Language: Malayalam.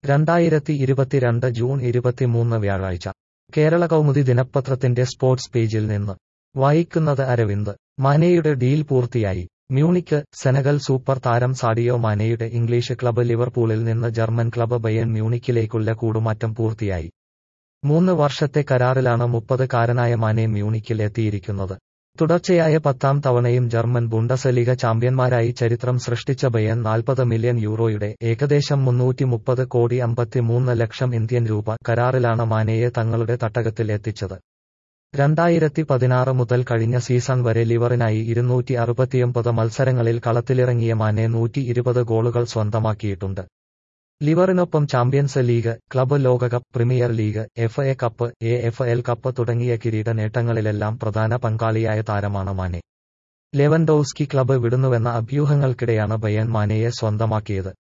രണ്ടായിരത്തി ഇരുപത്തിരണ്ട് ജൂൺ ഇരുപത്തിമൂന്ന് വ്യാഴാഴ്ച കേരള കൗമുദി ദിനപത്രത്തിന്റെ സ്പോർട്സ് പേജിൽ നിന്ന് വായിക്കുന്നത് അരവിന്ദ് മാനെയുടെ ഡീൽ പൂർത്തിയായി മ്യൂണിക്ക് സെനഗൽ സൂപ്പർ താരം സാഡിയോ മാനെയുടെ ഇംഗ്ലീഷ് ക്ലബ്ബ് ലിവർപൂളിൽ നിന്ന് ജർമ്മൻ ക്ലബ്ബ് ബയൺ മ്യൂണിക്കിലേക്കുള്ള കൂടുമാറ്റം പൂർത്തിയായി മൂന്ന് വർഷത്തെ കരാറിലാണ് മുപ്പത് കാരനായ മാനെ മ്യൂണിക്കിൽ എത്തിയിരിക്കുന്നത് തുടർച്ചയായ പത്താം തവണയും ജർമ്മൻ ബുണ്ടസലിക ചാമ്പ്യന്മാരായി ചരിത്രം സൃഷ്ടിച്ച ബയൻ നാൽപ്പത് മില്യൺ യൂറോയുടെ ഏകദേശം മുന്നൂറ്റി മുപ്പത് കോടി അമ്പത്തിമൂന്ന് ലക്ഷം ഇന്ത്യൻ രൂപ കരാറിലാണ് മാനെയെ തങ്ങളുടെ തട്ടകത്തിൽ എത്തിച്ചത് രണ്ടായിരത്തി പതിനാറ് മുതൽ കഴിഞ്ഞ സീസൺ വരെ ലിവറിനായി ഇരുന്നൂറ്റി അറുപത്തിയൊമ്പത് മത്സരങ്ങളിൽ കളത്തിലിറങ്ങിയ മാനെ നൂറ്റി ഇരുപത് ഗോളുകൾ സ്വന്തമാക്കിയിട്ടുണ്ട് ലിവറിനൊപ്പം ചാമ്പ്യൻസ് ലീഗ് ക്ലബ്ബ് ലോകകപ്പ് premier league F A cup A F L cup തുടങ്ങിയ കിരീട നേട്ടങ്ങളിലെല്ലാം പ്രധാന പങ്കാളിയായ താരമാണ് മാനെ ലെവൻഡോവ്സ്കി ക്ലബ്ബ് വിടുന്നുവെന്ന അഭ്യൂഹങ്ങൾക്കിടെയാണ് ബയൻ മാനെയെ സ്വന്തമാക്കിയത്